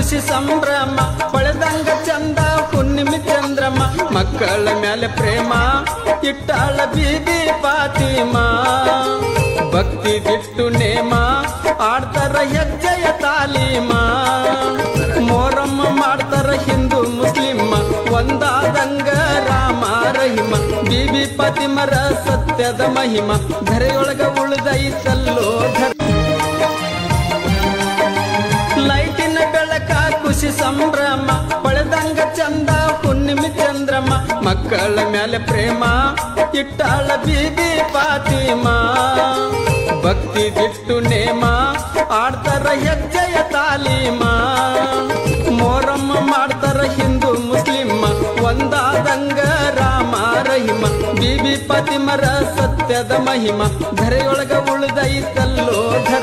ಖುಷಿ ಸಂಭ್ರಮ ಪಳೆದಂಗ ಚಂದ ಹುಣ್ಣಿಮೆ ಚಂದ್ರಮ ಮಕ್ಕಳ ಮೇಲೆ ಪ್ರೇಮ ಇಟ್ಟಾಳ ಬೀಬಿ ಪಾತಿಮಾ ಭಕ್ತಿ ದಿಟ್ಟು ನೇಮ ಆಡ್ತಾರ ಹೆಜ್ಜೆಯ ತಾಲೀಮ ಮೋರಮ್ಮ ಮಾಡ್ತಾರ ಹಿಂದೂ ಮುಸ್ಲಿಂ ಒಂದಾದಂಗ ರಾಮ ರಹಿಮ ಬೀಬಿ ಪತಿಮರ ಸತ್ಯದ ಮಹಿಮ ಧರೆಯೊಳಗ ಉಳಿದೈತಲ್ಲೋ ಧರ್ಮ ಲೈಟಿನ ಬೆಳಕ ಖುಷಿ ಸಂಭ್ರಮ ಪಳೆದಂಗ ಚಂದ ಹುಣ್ಣಿಮೆ ಚಂದ್ರಮ ಮಕ್ಕಳ ಮೇಲೆ ಪ್ರೇಮ ಇಟ್ಟಾಳ ಬೀಬಿ ಪಾತಿಮಾ ಭಕ್ತಿ ದಿಟ್ಟು ನೇಮ ಆಡ್ತಾರ ಹೆಜ್ಜೆಯ ತಾಲೀಮ ಮೋರಮ್ಮ ಮಾಡ್ತಾರ ಹಿಂದೂ ಮುಸ್ಲಿಂ ಒಂದಾದಂಗ ರಾಮ ರಹಿಮ ಬೀಬಿ ಪತಿಮರ ಸತ್ಯದ ಮಹಿಮ ಧರೆಯೊಳಗ ಉಳಿದೈತಲ್ಲೋ ಧರ್ಮ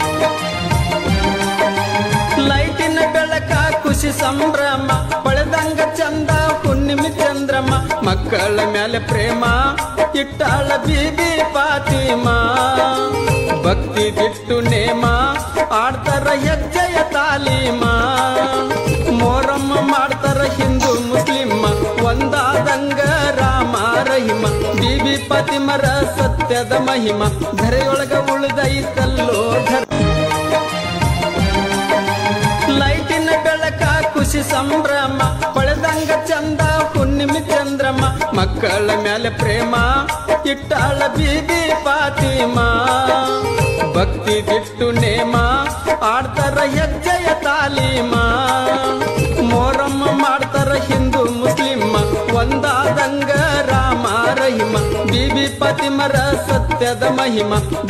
ಲೈಟಿನ ಬೆಳಕ ಖುಷಿ ಸಂಭ್ರಮ ಪಳೆದಂಗ ಚಂದ ಹುಣ್ಣಿಮೆ ಚಂದ್ರಮ ಮಕ್ಕಳ ಮೇಲೆ ಪ್ರೇಮ ಇಟ್ಟಾಳ ಬೀಬಿ ಪಾತಿಮಾ ಭಕ್ತಿ ದಿಟ್ಟು ನೇಮ ಆಡ್ತಾರ ಹೆಜ್ಜೆಯ ತಾಲೀಮ ಮೋರಮ್ಮ ಮಾಡ್ತಾರ ಹಿಂದೂ ಮುಸ್ಲಿಂ ಒಂದಾದಂಗ ರಾಮ ರಹಿಮ ಬೀಬಿ ಪತಿಮರ ಸತ್ಯದ ಮಹಿಮ ಧರೆಯೊಳಗ ಉಳಿದೈತಲ್ಲೋ ಧರ್ಮ ಲೈಟಿನ ಬೆಳಕ ಖುಷಿ ಸಂಭ್ರಮ ಪಳೆದಂಗ ಚಂದ ಹುಣ್ಣಿಮೆ ಚಂದ್ರಮ ಮಕ್ಕಳ ಮೇಲೆ ಪ್ರೇಮ ಇಟ್ಟಾಳ ಬೀಬಿ ಪಾತಿಮಾ ಭಕ್ತಿ ದಿಟ್ಟು ನೇಮ ಆಡ್ತಾರ ಹೆಜ್ಜೆಯ ತಾಲೀಮ ಮೋರಮ್ಮ ಮಾಡ್ತಾರ ಹಿಂದೂ ಮುಸ್ಲಿಂ ಒಂದಾದಂಗ ರಾಮ ರಹಿಮ ಬೀಬಿ ಪತಿಮರ ಸತ್ಯದ ಮಹಿಮ